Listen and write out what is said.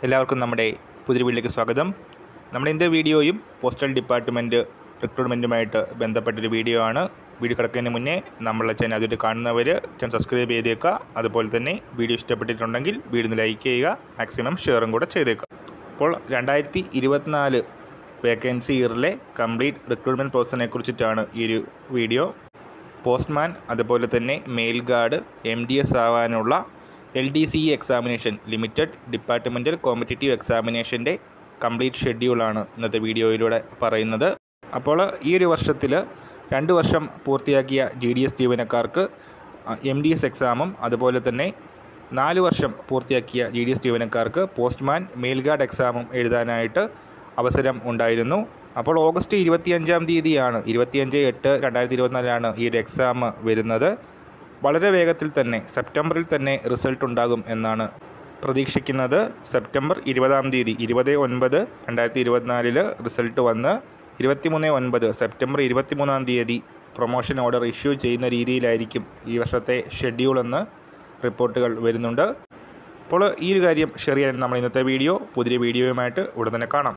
എല്ലാവർക്കും നമ്മുടെ പുതിയ വീട്ടിലേക്ക് സ്വാഗതം നമ്മുടെ ഇന്നത്തെ വീഡിയോയും പോസ്റ്റൽ ഡിപ്പാർട്ട്മെൻറ്റ് റിക്രൂട്ട്മെൻറ്റുമായിട്ട് ബന്ധപ്പെട്ടൊരു വീഡിയോ ആണ് വീഡിയോ കിടക്കുന്നതിന് മുന്നേ നമ്മളെ ചാനൽ അതിട്ട് കാണുന്നവർ ചാനൽ സബ്സ്ക്രൈബ് ചെയ്തേക്കുക അതുപോലെ തന്നെ വീഡിയോ ഇഷ്ടപ്പെട്ടിട്ടുണ്ടെങ്കിൽ വീഡിയോ ഒന്ന് ലൈക്ക് ചെയ്യുക മാക്സിമം ഷെയറും കൂടെ ചെയ്തേക്കുക അപ്പോൾ രണ്ടായിരത്തി ഇരുപത്തിനാല് വേക്കൻസി ഇയറിലെ കംപ്ലീറ്റ് റിക്രൂട്ട്മെൻറ്റ് പ്രോസസ്സിനെ കുറിച്ചിട്ടാണ് ഈ ഒരു വീഡിയോ പോസ്റ്റ്മാൻ അതുപോലെ തന്നെ mail guard M D S ആവാനുള്ള L D C examination limited departmental competitive എക്സാമിനേഷൻ്റെ കംപ്ലീറ്റ് ഷെഡ്യൂളാണ് ഇന്നത്തെ വീഡിയോയിലൂടെ പറയുന്നത് അപ്പോൾ ഈ ഒരു വർഷത്തിൽ രണ്ട് വർഷം പൂർത്തിയാക്കിയ ജി ഡി എസ് ജീവനക്കാർക്ക് എം ഡി എസ് എക്സാമും അതുപോലെ തന്നെ നാല് വർഷം പൂർത്തിയാക്കിയ ജി ഡി എസ് ജീവനക്കാർക്ക് പോസ്റ്റ്മാൻ മെയിൽ ഗാർഡ് എക്സാമും എഴുതാനായിട്ട് അവസരം ഉണ്ടായിരുന്നു അപ്പോൾ ഓഗസ്റ്റ് ഇരുപത്തിയഞ്ചാം തീയതിയാണ് ഇരുപത്തിയഞ്ച് എട്ട് രണ്ടായിരത്തി ഇരുപത്തിനാലിലാണ് ഈ ഒരു എക്സാം വരുന്നത് വളരെ വേഗത്തിൽ തന്നെ സെപ്റ്റംബറിൽ തന്നെ റിസൾട്ട് ഉണ്ടാകും എന്നാണ് പ്രതീക്ഷിക്കുന്നത് സെപ്റ്റംബർ ഇരുപതാം തീയതി ഇരുപത് ഒൻപത് രണ്ടായിരത്തി ഇരുപത്തിനാലിൽ റിസൾട്ട് വന്ന് ഇരുപത്തിമൂന്ന് ഒൻപത് സെപ്റ്റംബർ ഇരുപത്തിമൂന്നാം തീയതി പ്രൊമോഷൻ ഓർഡർ ഇഷ്യൂ ചെയ്യുന്ന രീതിയിലായിരിക്കും ഈ വർഷത്തെ ഷെഡ്യൂൾ എന്ന് റിപ്പോർട്ടുകൾ വരുന്നുണ്ട് അപ്പോൾ ഈ ഒരു കാര്യം ഷെയർ ചെയ്യാൻ നമ്മൾ ഇന്നത്തെ വീഡിയോ പുതിയ വീഡിയോയുമായിട്ട് ഉടൻ തന്നെ കാണാം